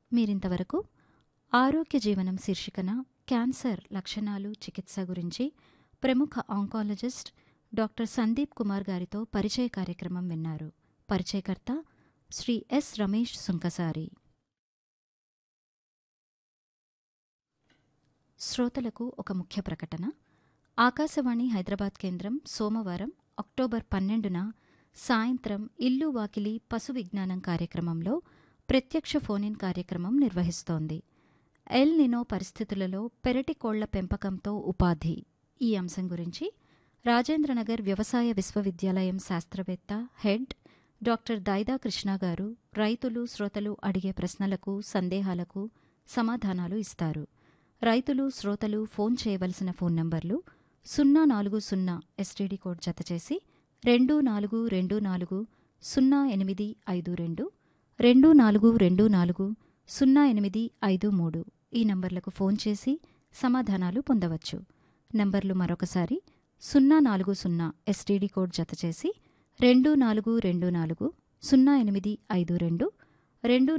మీరింతవరకు ఆరోగ్య జీవనం శీర్షికన క్యాన్సర్ లక్షణాలు చికిత్స గురించి ప్రముఖ ఆంకాలజిస్ట్ డాక్టర్ సందీప్ కుమార్ గారితో పరిచయ కార్యక్రమం విన్నారు పరిచయకర్త శ్రీ ఎస్ రమేష్ సుంకసారి శ్రోతలకు ఒక ముఖ్య ప్రకటన ఆకాశవాణి హైదరాబాద్ కేంద్రం సోమవారం అక్టోబర్ పన్నెండున సాయంత్రం ఇల్లు వాకిలి పశు విజ్ఞానం కార్యక్రమంలో ప్రత్యక్ష ఫోన్ కార్యక్రమం నిర్వహిస్తోంది ఎల్ నినో పరిస్థితులలో పెరటి కోళ్ల పెంపకంతో ఉపాధి ఈ అంశం గురించి రాజేంద్రనగర్ వ్యవసాయ విశ్వవిద్యాలయం శాస్త్రవేత్త హెడ్ డాక్టర్ దాయిదా కృష్ణ గారు రైతులు శ్రోతలు అడిగే ప్రశ్నలకు సందేహాలకు సమాధానాలు ఇస్తారు రైతులు శ్రోతలు ఫోన్ చేయవలసిన ఫోన్ నంబర్లు సున్నా నాలుగు సున్నా ఎస్టీడీ కోడ్ జతచేసి రెండు నాలుగు రెండు నాలుగు సున్నా ఎనిమిది ఐదు రెండు రెండు నాలుగు రెండు నాలుగు సున్నా ఎనిమిది ఐదు మూడు ఈ నంబర్లకు ఫోన్ చేసి సమాధానాలు పొందవచ్చు నంబర్లు మరొకసారి సున్నా నాలుగు సున్నా ఎస్టీడీ కోడ్ జతచేసి రెండు నాలుగు రెండు నాలుగు సున్నా ఎనిమిది ఐదు రెండు రెండు